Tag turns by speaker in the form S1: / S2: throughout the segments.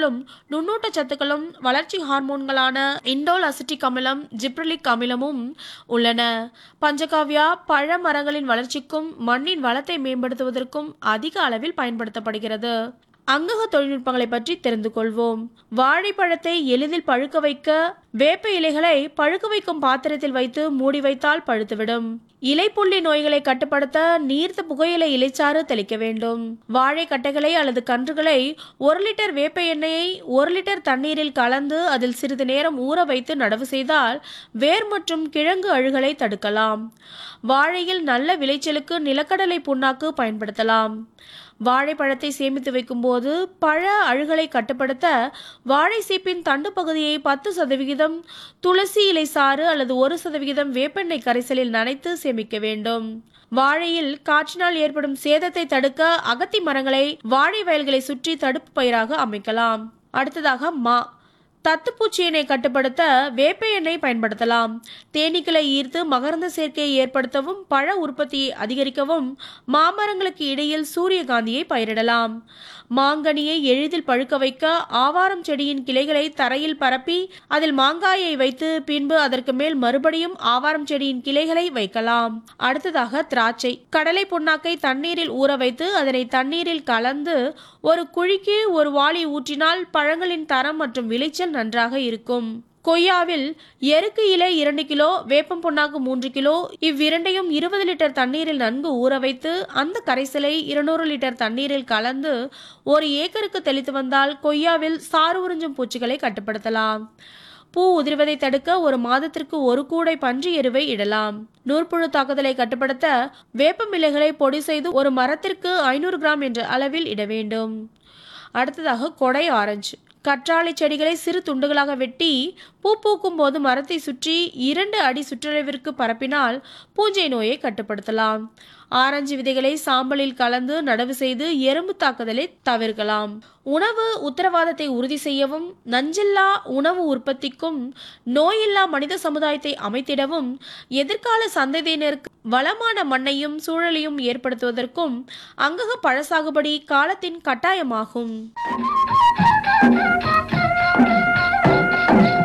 S1: சத்துக்களும் நுண்ணூட்ட சத்துக்களும் வளர்ச்சி ஹார்மோன்களான இண்டோல் அசிட்டிக் அமிலம் ஜிப்ரலிக் அமிலமும் உள்ளன பஞ்சகாவியா பழ மரங்களின் வளர்ச்சிக்கும் மண்ணின் வளத்தை மேம்படுத்துவதற்கும் அதிக அளவில் பயன்படுத்தப்படுகிறது அங்கக தொழில்நுட்பங்களை பற்றி தெரிந்து கொள்வோம் வாழைப்பழத்தை எளிதில் பழுக்க வைக்க வேப்ப இலைகளை பழுக்க வைக்கும் பாத்திரத்தில் வைத்து மூடி வைத்தால் பழுத்துவிடும் இலைப்புள்ளி நோய்களை கட்டுப்படுத்த நீர்த்த புகையிலை இலைச்சாறு தெளிக்க வேண்டும் வாழை கட்டைகளை அல்லது கன்றுகளை ஒரு லிட்டர் வேப்ப எண்ணெயை ஒரு லிட்டர் தண்ணீரில் கலந்து அதில் சிறிது நேரம் ஊற வைத்து நடவு செய்தால் வேர் மற்றும் கிழங்கு அழுகலை தடுக்கலாம் வாழையில் நல்ல விளைச்சலுக்கு நிலக்கடலை புண்ணாக்கு பயன்படுத்தலாம் வாழைப்பழத்தை சேமித்து வைக்கும்போது பழ அழுகலை கட்டுப்படுத்த வாழை சீப்பின் தண்டு பகுதியை பத்து சதவிகிதம் துளசி இலை சாறு அல்லது ஒரு சதவிகிதம் வேப்பெண்ணெய் கரைசலில் நனைத்து சேமிக்க வேண்டும் வாழையில் காற்றினால் ஏற்படும் சேதத்தை தடுக்க அகத்தி மரங்களை வாழை வயல்களை சுற்றி தடுப்பு பயிராக அமைக்கலாம் அடுத்ததாக மா தத்துப்பூச்சியினை கட்டுப்படுத்த வேப்ப எண்ணெய் பயன்படுத்தலாம் தேனீக்களை ஈர்த்து மகரந்த சேர்க்கையை ஏற்படுத்தவும் பழ உற்பத்தியை அதிகரிக்கவும் மாமரங்களுக்கு இடையில் சூரியகாந்தியை பயிரிடலாம் மாங்கனியை எளிதில் பழுக்க வைக்க ஆவாரம் செடியின் கிளைகளை தரையில் பரப்பி அதில் மாங்காயை வைத்து பின்பு அதற்கு மேல் மறுபடியும் ஆவாரம் செடியின் கிளைகளை வைக்கலாம் அடுத்ததாக திராட்சை கடலை புண்ணாக்கை தண்ணீரில் ஊற வைத்து அதனை தண்ணீரில் கலந்து ஒரு குழிக்கு ஒரு வாளி ஊற்றினால் பழங்களின் தரம் மற்றும் விளைச்சல் நன்றாக இருக்கும் கொய்யாவில் எருக்கு இலை இரண்டு கிலோ வேப்பம் புண்ணாக்கு மூன்று கிலோ இவ்விரண்டையும் இருபது லிட்டர் தண்ணீரில் நன்கு ஊற வைத்து அந்த கரைசலை இருநூறு லிட்டர் தண்ணீரில் கலந்து ஒரு ஏக்கருக்கு தெளித்து வந்தால் கொய்யாவில் சாறு உறிஞ்சும் பூச்சிகளை கட்டுப்படுத்தலாம் பூ உதிர்வதை தடுக்க ஒரு மாதத்திற்கு ஒரு கூடை பன்றி எருவை இடலாம் நூற்புழு தாக்குதலை கட்டுப்படுத்த வேப்பமிலைகளை பொடி செய்து ஒரு மரத்திற்கு ஐநூறு கிராம் என்ற அளவில் இட வேண்டும் அடுத்ததாக கொடை ஆரஞ்சு கற்றாழை செடிகளை சிறு துண்டுகளாக வெட்டி பூ பூக்கும் போது மரத்தை சுற்றி இரண்டு அடி சுற்றளவிற்கு பரப்பினால் பூஞ்சை நோயை கட்டுப்படுத்தலாம் ஆரஞ்சு விதைகளை சாம்பலில் கலந்து நடவு செய்து எறும்பு தாக்குதலை தவிர்க்கலாம் உணவு உத்தரவாதத்தை உறுதி செய்யவும் நஞ்சில்லா உணவு உற்பத்திக்கும் நோயில்லா மனித சமுதாயத்தை அமைத்திடவும் எதிர்கால சந்ததியினருக்கு வளமான மண்ணையும் சூழலையும் ஏற்படுத்துவதற்கும் அங்கக பழ சாகுபடி காலத்தின் கட்டாயமாகும்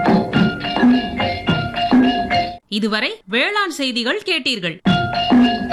S2: இதுவரை வேளாண் செய்திகள் கேட்டீர்கள்